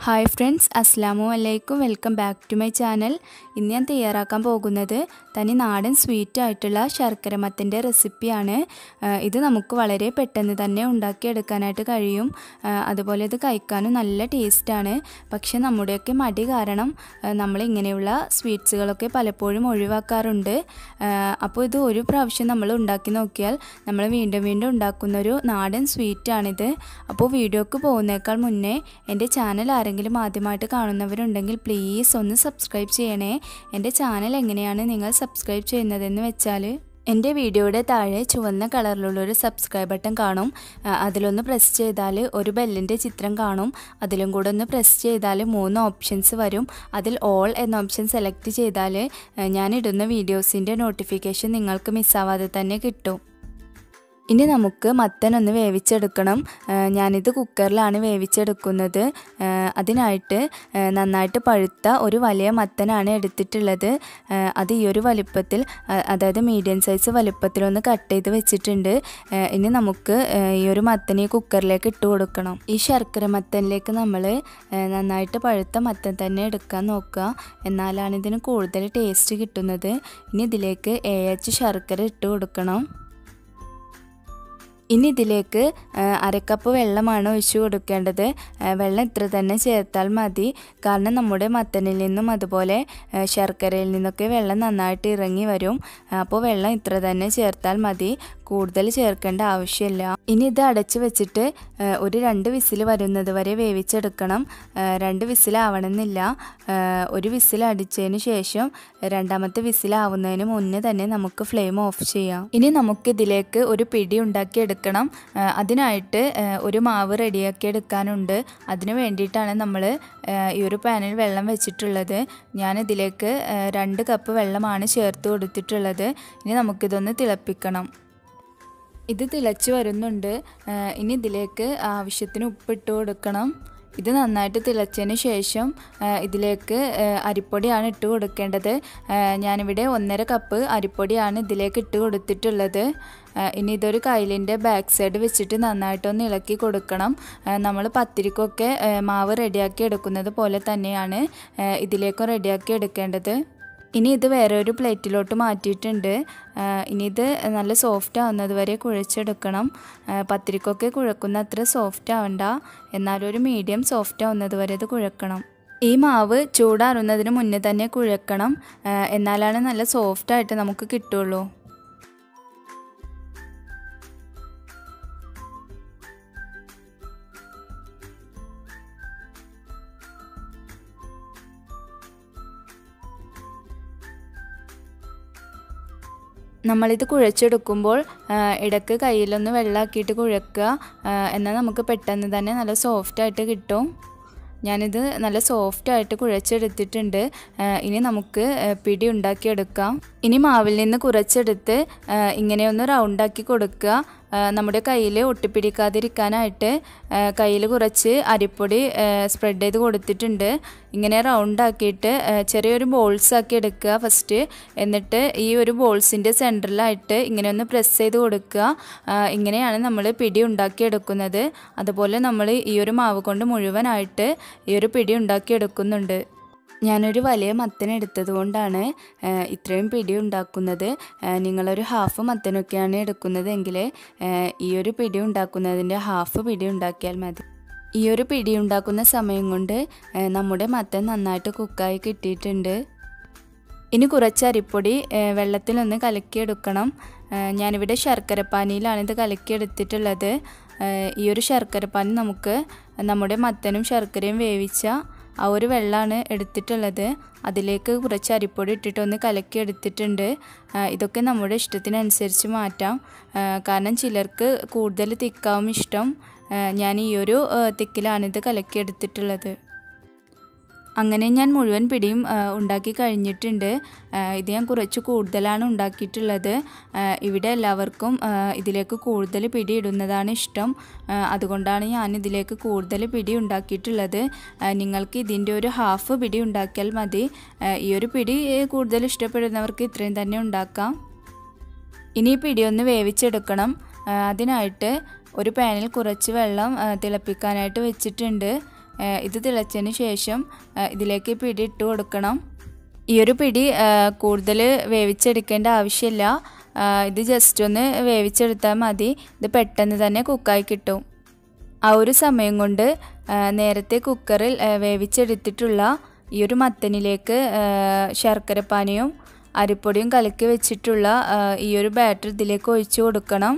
hi friends അസ്സാമു അലൈക്കും welcome back to my channel ഇന്ന് ഞാൻ തയ്യാറാക്കാൻ പോകുന്നത് തനി നാടൻ സ്വീറ്റ് ആയിട്ടുള്ള ശർക്കരമത്തിൻ്റെ റെസിപ്പിയാണ് ആ, ഇത് നമുക്ക് വളരെ പെട്ടെന്ന് തന്നെ ഉണ്ടാക്കിയെടുക്കാനായിട്ട് കഴിയും ആ, അതുപോലെ ഇത് കഴിക്കാനും നല്ല ടേസ്റ്റാണ് പക്ഷെ നമ്മുടെയൊക്കെ മടി കാരണം ആ, നമ്മൾ ഇങ്ങനെയുള്ള സ്വീറ്റ്സുകളൊക്കെ പലപ്പോഴും ഒഴിവാക്കാറുണ്ട് ആ, അപ്പോൾ ഇത് ഒരു പ്രാവശ്യം നമ്മൾ ഉണ്ടാക്കി നോക്കിയാൽ നമ്മൾ വീണ്ടും വീണ്ടും ഉണ്ടാക്കുന്ന ഒരു നാടൻ സ്വീറ്റാണിത് അപ്പോൾ വീഡിയോക്ക് പോകുന്നേക്കാൾ മുന്നേ എൻ്റെ ചാനൽ ആരെങ്കിലും ആദ്യമായിട്ട് കാണുന്നവരുണ്ടെങ്കിൽ പ്ലീസ് ഒന്ന് സബ്സ്ക്രൈബ് ചെയ്യണേ എൻ്റെ ചാനൽ എങ്ങനെയാണ് നിങ്ങൾ സബ്സ്ക്രൈബ് ചെയ്യുന്നതെന്ന് വെച്ചാൽ എൻ്റെ വീഡിയോയുടെ താഴെ ചുവന്ന കളറിലുള്ള ഒരു സബ്സ്ക്രൈബ് ബട്ടൺ കാണും ആ, അതിലൊന്ന് പ്രസ് ചെയ്താൽ ഒരു ബെല്ലിൻ്റെ ചിത്രം കാണും അതിലും കൂടെ ഒന്ന് പ്രസ് ചെയ്താൽ മൂന്ന് ഓപ്ഷൻസ് വരും അതിൽ ഓൾ എന്ന ഓപ്ഷൻ സെലക്ട് ചെയ്താൽ ആ, ഞാനിടുന്ന വീഡിയോസിൻ്റെ നോട്ടിഫിക്കേഷൻ നിങ്ങൾക്ക് മിസ്സാവാതെ തന്നെ കിട്ടും ഇനി നമുക്ക് മത്തൻ ഒന്ന് വേവിച്ചെടുക്കണം ആ, ഞാനിത് കുക്കറിലാണ് വേവിച്ചെടുക്കുന്നത് ആ, അതിനായിട്ട് ആ, നന്നായിട്ട് പഴുത്ത ഒരു വലിയ മത്തനാണ് എടുത്തിട്ടുള്ളത് ആ, അത് ഈ ഒരു വലിപ്പത്തിൽ ആ, അതായത് മീഡിയം സൈസ് വലിപ്പത്തിലൊന്ന് കട്ട് ചെയ്ത് വെച്ചിട്ടുണ്ട് ആ, ഇനി നമുക്ക് ആ, ഈ ഒരു മത്തൻ ഈ കുക്കറിലേക്ക് ഇട്ട് കൊടുക്കണം ഈ ശർക്കര മത്തനിലേക്ക് നമ്മൾ നന്നായിട്ട് പഴുത്ത മത്തൻ തന്നെ എടുക്കാൻ നോക്കുക എന്നാലാണ് ഇതിന് കൂടുതൽ ടേസ്റ്റ് കിട്ടുന്നത് ഇനി ഇതിലേക്ക് എ എച്ച് ശർക്കര ഇട്ട് കൊടുക്കണം ഇനി ഇതിലേക്ക് ആ, അരക്കപ്പ് വെള്ളമാണ് ഒഴിച്ചു കൊടുക്കേണ്ടത് ആ, വെള്ളം ഇത്ര തന്നെ ചേർത്താൽ മതി കാരണം നമ്മുടെ മത്തനിൽ നിന്നും അതുപോലെ ആ, ശർക്കരയിൽ നിന്നൊക്കെ വെള്ളം നന്നായിട്ട് ഇറങ്ങി വരും ആ, അപ്പോൾ വെള്ളം ഇത്ര തന്നെ ചേർത്താൽ മതി കൂടുതൽ ചേർക്കേണ്ട ആവശ്യമില്ല ഇനി ഇത് അടച്ച് വെച്ചിട്ട് ആ, ഒരു രണ്ട് വിസിൽ വരുന്നത് വരെ വേവിച്ചെടുക്കണം ആ, രണ്ട് വിസിലാവണമെന്നില്ല ആ, ഒരു വിസിൽ അടിച്ചതിന് ശേഷം രണ്ടാമത്തെ വിസിലാവുന്നതിന് മുന്നേ തന്നെ നമുക്ക് ഫ്ലെയിം ഓഫ് ചെയ്യാം ഇനി നമുക്ക് ഇതിലേക്ക് ഒരു പിടി ഉണ്ടാക്കി എടുക്കണം ആ, അതിനായിട്ട് ആ, ഒരു മാവ് റെഡിയാക്കി എടുക്കാനുണ്ട് അതിന് വേണ്ടിയിട്ടാണ് നമ്മൾ ഈ ഒരു പാനിൽ വെള്ളം വെച്ചിട്ടുള്ളത് ഞാൻ ഇതിലേക്ക് ആ, രണ്ട് കപ്പ് വെള്ളമാണ് ചേർത്ത് കൊടുത്തിട്ടുള്ളത് ഇനി നമുക്കിതൊന്ന് തിളപ്പിക്കണം ഇത് തിളച്ച് വരുന്നുണ്ട് ആ, ഇനി ഇതിലേക്ക് ആവശ്യത്തിന് ഉപ്പിട്ട് കൊടുക്കണം ഇത് നന്നായിട്ട് തിളച്ചതിന് ശേഷം ആ, ഇതിലേക്ക് ആ, അരിപ്പൊടിയാണ് ഇട്ട് കൊടുക്കേണ്ടത് ആ, ഞാനിവിടെ ഒന്നര കപ്പ് അരിപ്പൊടിയാണ് ഇതിലേക്ക് ഇട്ട് കൊടുത്തിട്ടുള്ളത് ആ, ഇനി ഇതൊരു കയ്യിലിൻ്റെ ബാക്ക് സൈഡ് വെച്ചിട്ട് നന്നായിട്ടൊന്ന് ഇളക്കി കൊടുക്കണം നമ്മൾ പത്തിരിക്കൊക്കെ ആ, മാവ് റെഡിയാക്കി എടുക്കുന്നത് പോലെ തന്നെയാണ് ആ, ഇതിലേക്കും റെഡിയാക്കി എടുക്കേണ്ടത് ഇനി ഇത് വേറെ ഒരു പ്ലേറ്റിലോട്ട് മാറ്റിയിട്ടുണ്ട് ആ, ഇനി ഇത് നല്ല സോഫ്റ്റ് ആവുന്നത് വരെ കുഴച്ചെടുക്കണം ആ, പത്തിരിക്കൊക്കെ കുഴക്കുന്ന അത്ര സോഫ്റ്റ് ആവണ്ട എന്നാലും ഒരു മീഡിയം സോഫ്റ്റ് ആവുന്നത് വരെ ഇത് കുഴക്കണം ഈ മാവ് ചൂടാറുന്നതിന് മുന്നേ തന്നെ കുഴക്കണം ആ, എന്നാലാണ് നല്ല സോഫ്റ്റ് ആയിട്ട് നമുക്ക് കിട്ടുള്ളൂ നമ്മളിത് കുഴച്ചെടുക്കുമ്പോൾ ആ, ഇടയ്ക്ക് കയ്യിലൊന്ന് വെള്ളമാക്കിയിട്ട് കുഴക്കുക ആ, എന്നാൽ നമുക്ക് പെട്ടെന്ന് തന്നെ നല്ല സോഫ്റ്റായിട്ട് കിട്ടും ഞാനിത് നല്ല സോഫ്റ്റായിട്ട് കുഴച്ചെടുത്തിട്ടുണ്ട് ആ, ഇനി നമുക്ക് ആ, പിടി ഉണ്ടാക്കിയെടുക്കാം ഇനി മാവിൽ നിന്ന് കുറച്ചെടുത്ത് ആ, ഇങ്ങനെ ഒന്ന് റൗണ്ടാക്കി കൊടുക്കുക ആ, നമ്മുടെ കയ്യിൽ ഒട്ടിപ്പിടിക്കാതിരിക്കാനായിട്ട് കയ്യിൽ കുറച്ച് അരിപ്പൊടി സ്പ്രെഡ് ചെയ്ത് കൊടുത്തിട്ടുണ്ട് ഇങ്ങനെ റൗണ്ട് ആക്കിയിട്ട് ആ, ചെറിയൊരു ബോൾസ് ആക്കി എടുക്കുക ഫസ്റ്റ് എന്നിട്ട് ഈ ഒരു ബോൾസിൻ്റെ സെൻറ്ററിലായിട്ട് ഇങ്ങനെ ഒന്ന് പ്രസ് ചെയ്ത് കൊടുക്കുക ആ, ഇങ്ങനെയാണ് നമ്മൾ പിടി ഉണ്ടാക്കിയെടുക്കുന്നത് അതുപോലെ നമ്മൾ ഈ ഒരു മാവ് കൊണ്ട് മുഴുവനായിട്ട് ഈ ഒരു പിടി ഉണ്ടാക്കിയെടുക്കുന്നുണ്ട് ഞാനൊരു വലിയ മത്തൻ എടുത്തത് കൊണ്ടാണ് ആ, ഇത്രയും പിടി ഉണ്ടാക്കുന്നത് ആ, നിങ്ങളൊരു ഹാഫ് മത്തനൊക്കെയാണ് എടുക്കുന്നത് എങ്കിൽ ആ, ഈ ഒരു പിടി ഉണ്ടാക്കുന്നതിൻ്റെ ഹാഫ് പിടി ഉണ്ടാക്കിയാൽ മതി ഈ ഒരു പിടി ഉണ്ടാക്കുന്ന സമയം കൊണ്ട് ആ, നമ്മുടെ മത്തൻ നന്നായിട്ട് കുക്കായി കിട്ടിയിട്ടുണ്ട് ഇനി കുറച്ച് അരിപ്പൊടി ആ, വെള്ളത്തിലൊന്ന് കലക്കിയെടുക്കണം ആ, ഞാനിവിടെ ശർക്കരപ്പാനിയിലാണ് ഇത് കലക്കിയെടുത്തിട്ടുള്ളത് ആ, ഈ ഒരു ശർക്കരപ്പാനി നമുക്ക് നമ്മുടെ മത്തനും ശർക്കരയും വേവിച്ച ആ ഒരു വെള്ളമാണ് എടുത്തിട്ടുള്ളത് അതിലേക്ക് കുറച്ച് അരിപ്പൊടി ഇട്ടിട്ട് ഒന്ന് കലക്കി എടുത്തിട്ടുണ്ട് ആ, ഇതൊക്കെ നമ്മുടെ ഇഷ്ടത്തിനനുസരിച്ച് മാറ്റാം ആ, കാരണം ചിലർക്ക് കൂടുതൽ തിക്കാവും ഇഷ്ടം ആ, ഞാൻ ഈ ഒരു ആ, തിക്കിലാണിത് കലക്കി എടുത്തിട്ടുള്ളത് അങ്ങനെ ഞാൻ മുഴുവൻ പിടിയും ആ, ഉണ്ടാക്കി കഴിഞ്ഞിട്ടുണ്ട് ആ, ഇത് ഞാൻ കുറച്ച് കൂടുതലാണ് ഉണ്ടാക്കിയിട്ടുള്ളത് ആ, ഇവിടെ എല്ലാവർക്കും ആ, ഇതിലേക്ക് കൂടുതൽ പിടി ഇടുന്നതാണ് ഇഷ്ടം ആ, അതുകൊണ്ടാണ് ഞാൻ ഇതിലേക്ക് കൂടുതൽ പിടി ഉണ്ടാക്കിയിട്ടുള്ളത് ആ, നിങ്ങൾക്ക് ഇതിൻ്റെ ഒരു ഹാഫ് പിടി ഉണ്ടാക്കിയാൽ മതി ആ, ഈ ഒരു പിടി ഏ, കൂടുതൽ ഇഷ്ടപ്പെടുന്നവർക്ക് ഇത്രയും തന്നെ ഉണ്ടാക്കാം ഇനി ഈ പിടി ഒന്ന് വേവിച്ചെടുക്കണം ആ, അതിനായിട്ട് ഒരു പാനിൽ കുറച്ച് വെള്ളം ആ, തിളപ്പിക്കാനായിട്ട് വെച്ചിട്ടുണ്ട് ഇത് തിളച്ചതിന് ശേഷം ഇതിലേക്ക് പിടി ഇട്ട് കൊടുക്കണം ഈ ഒരു പിടി കൂടുതൽ വേവിച്ചെടുക്കേണ്ട ആവശ്യമില്ല ഇത് ജസ്റ്റ് ഒന്ന് വേവിച്ചെടുത്താൽ മതി ഇത് പെട്ടെന്ന് തന്നെ കുക്കായി കിട്ടും ആ ഒരു സമയം കൊണ്ട് നേരത്തെ കുക്കറിൽ വേവിച്ചെടുത്തിട്ടുള്ള ഈ ഒരു മത്തനിലേക്ക് ശർക്കരപ്പാനിയും അരിപ്പൊടിയും കലക്കി വെച്ചിട്ടുള്ള ഈ ഒരു ബാറ്റർ ഇതിലേക്ക് ഒഴിച്ചു കൊടുക്കണം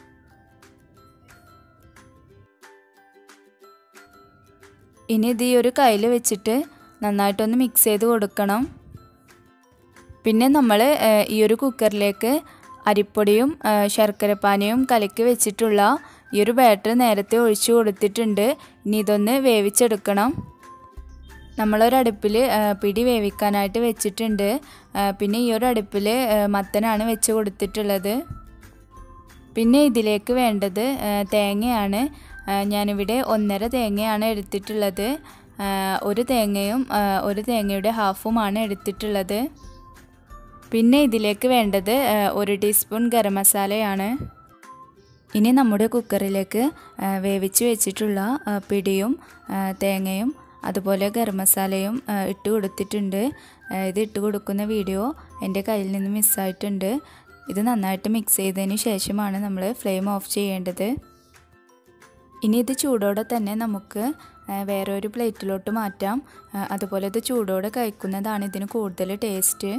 ഇനി ഇത് ഈ ഒരു കയ്യിൽ വെച്ചിട്ട് നന്നായിട്ടൊന്ന് മിക്സ് ചെയ്ത് കൊടുക്കണം പിന്നെ നമ്മൾ ഈ ഒരു കുക്കറിലേക്ക് അരിപ്പൊടിയും ശർക്കരപ്പാനിയും കലക്കി വെച്ചിട്ടുള്ള ഈ ഒരു ബാറ്റർ നേരത്തെ ഒഴിച്ചു കൊടുത്തിട്ടുണ്ട് ഇനി ഇതൊന്ന് വേവിച്ചെടുക്കണം നമ്മളൊരടുപ്പിൽ പിടി വേവിക്കാനായിട്ട് വെച്ചിട്ടുണ്ട് പിന്നെ ഈ ഒരു അടുപ്പിൽ മത്തനാണ് വെച്ച് കൊടുത്തിട്ടുള്ളത് പിന്നെ ഇതിലേക്ക് വേണ്ടത് തേങ്ങയാണ് ഞാനിവിടെ ഒന്നര തേങ്ങയാണ് എടുത്തിട്ടുള്ളത് ഒരു തേങ്ങയും ഒരു തേങ്ങയുടെ ഹാഫുമാണ് എടുത്തിട്ടുള്ളത് പിന്നെ ഇതിലേക്ക് വേണ്ടത് ഒരു ടീസ്പൂൺ ഗരം മസാലയാണ് ഇനി നമ്മുടെ കുക്കറിലേക്ക് വേവിച്ച് വെച്ചിട്ടുള്ള പിടിയും തേങ്ങയും അതുപോലെ ഗരം മസാലയും ഇട്ട് കൊടുത്തിട്ടുണ്ട് ഇത് ഇട്ട് കൊടുക്കുന്ന വീഡിയോ എൻ്റെ കയ്യിൽ നിന്ന് മിസ്സായിട്ടുണ്ട് ഇത് നന്നായിട്ട് മിക്സ് ചെയ്തതിന് ശേഷമാണ് നമ്മൾ ഫ്ലെയിം ഓഫ് ചെയ്യേണ്ടത് ഇനി ഇത് ചൂടോടെ തന്നെ നമുക്ക് വേറെ ഒരു പ്ലേറ്റിലോട്ട് മാറ്റാം അതുപോലെ ഇത് ചൂടോടെ കഴിക്കുന്നതാണ് ഇതിന് കൂടുതൽ ടേസ്റ്റ്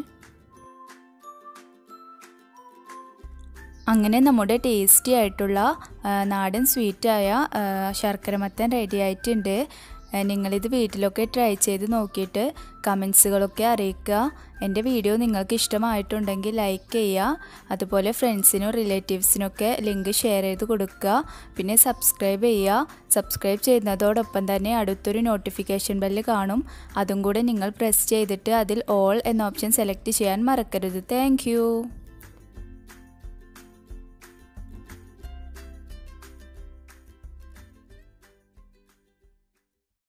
അങ്ങനെ നമ്മുടെ ടേസ്റ്റി ആയിട്ടുള്ള നാടൻ സ്വീറ്റായ ശർക്കര മത്തൻ റെഡി ആയിട്ടുണ്ട് നിങ്ങളിത് വീട്ടിലൊക്കെ ട്രൈ ചെയ്ത് നോക്കിയിട്ട് കമൻസുകളൊക്കെ അറിയിക്കുക എൻ്റെ വീഡിയോ നിങ്ങൾക്ക് ഇഷ്ടമായിട്ടുണ്ടെങ്കിൽ ലൈക്ക് ചെയ്യുക അതുപോലെ ഫ്രണ്ട്സിനും റിലേറ്റീവ്സിനൊക്കെ ലിങ്ക് ഷെയർ ചെയ്ത് കൊടുക്കുക പിന്നെ സബ്സ്ക്രൈബ് ചെയ്യുക സബ്സ്ക്രൈബ് ചെയ്യുന്നതോടൊപ്പം തന്നെ അടുത്തൊരു നോട്ടിഫിക്കേഷൻ ബെല്ല് കാണും അതും കൂടെ നിങ്ങൾ പ്രസ് ചെയ്തിട്ട് അതിൽ ഓൾ എന്ന ഓപ്ഷൻ സെലക്ട് ചെയ്യാൻ മറക്കരുത് താങ്ക്